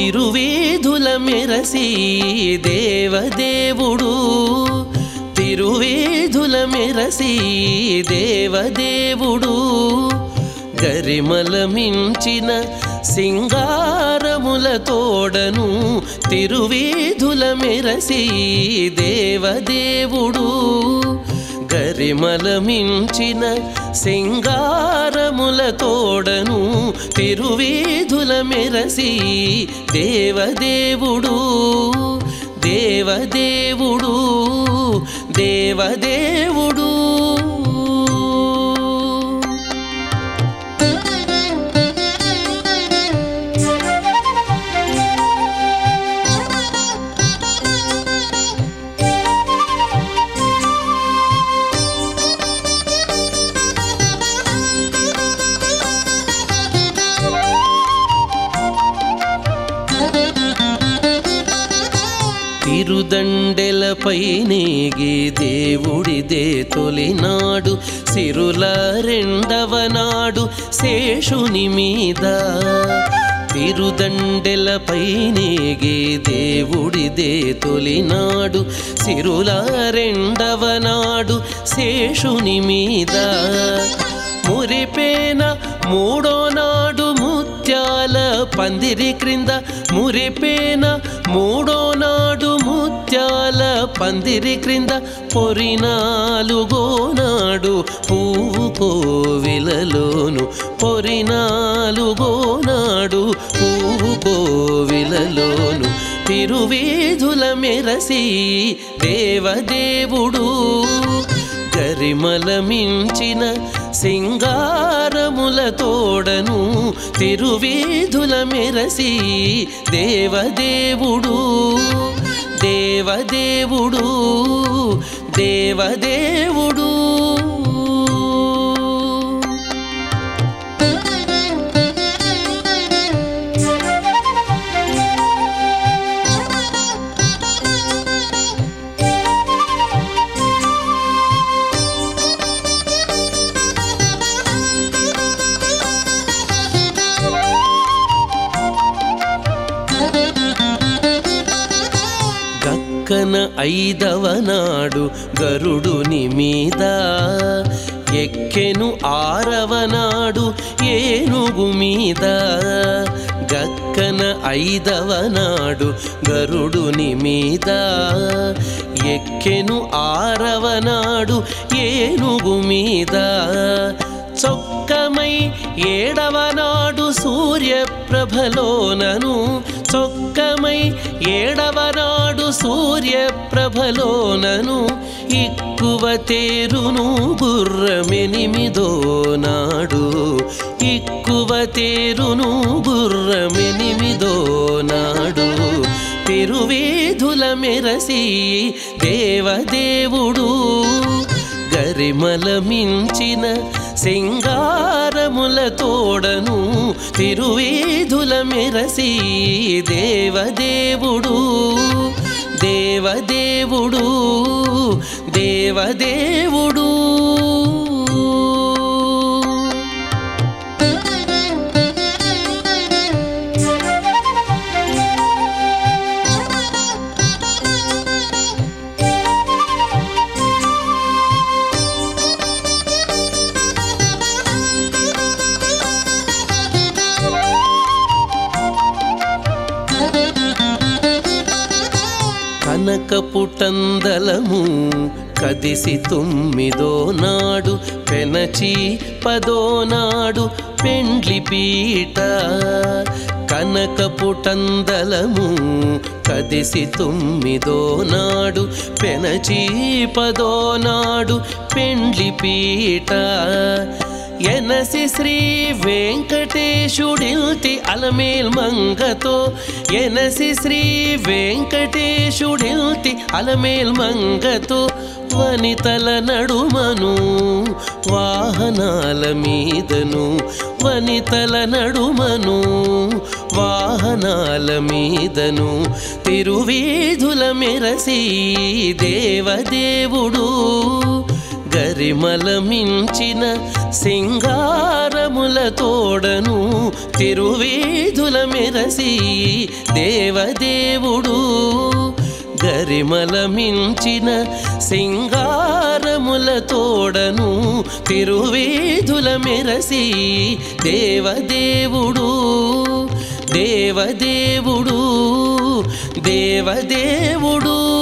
తిరువేధుల మెరసి దేవదేవుడు తిరువేధుల మెరసి దేవదేవుడు గరిమల మించిన సింగారముల తోడను తిరువేధుల మెరసి దేవదేవుడు గరిమల మించిన సింగారముల తోడను తిరువేధుల మెరసి దేవదేవుడు దేవదేవుడు దేవదేవుడు తిరుదండెలపై నేగి దేవుడిదే తొలినాడు సిరుల రెండవ నాడు శేషుని మీద తిరుదండెలపై నేగి దేవుడిదే తొలినాడు సిరుల రెండవ నాడు శేషుని మీద మురిపేన మూడో నాడు ముత్యాల పందిరి క్రింద మురిపేన మూడో నాడు ముత్యాల పందిరి క్రింద పొరినాలుగో నాడు పువ్వు కోవిలలోను పొరినాలుగో నాడు పువ్వు కోవిలలోను తిరువేధుల మెరసి దేవదేవుడు గరిమల మించిన సింగారముల తోడను తిరువేధుల మెరసి దేవదేవుడు దేవదేవుడు దేవదేవుడు గక్కన ఐదవ నాడు గరుడుని మీద ఎక్కెను ఆరవ నాడు ఏనుగు మీద గక్కన ఐదవ నాడు గరుడుని మీద ఎక్కెను ఆరవ నాడు ఏనుగు మీద చొక్కమై ఏడవ నాడు సూర్యప్రభలోనను చొక్కమై ఏడవ నాడు సూర్యప్రభలోనను ఇక్కువ తేరును గుర్రమెనిమిదో నాడు ఇక్కువ తేరును గుర్రమెనిమిదో నాడు తిరువేధుల మెరసి దేవదేవుడు గరిమల మించిన సింగారముల తోడను తిరువేధుల మెరసి దేవదేవుడు దేవదేవుడు దేవదేవుడు కనకపుటందలము కదిసి తొమ్మిదో నాడు పెనచి పదో నాడు పెండ్లి పీట కనకపుటందలము కదిసి తొమ్మిదో నాడు పెనచి పదో నాడు పెండ్లి పీట ఎనసి శ్రీ వెంకటేశుడిల్తి అలమేల్ మంగతో ఎనసి శ్రీ వెంకటేశుడిల్తి అలమేల్ మంగతో వనితల నడుమను వాహనాల మీదను వనితల నడుమను వాహనాల మీదను తిరువేధుల మెరసి దేవదేవుడు గరిమల మించిన సింగారముల తోడను తిరువీధుల మెరసి దేవదేవుడు గరిమల మించిన సింగారముల తోడను తిరువీధుల మెరసి దేవదేవుడు దేవదేవుడు దేవదేవుడు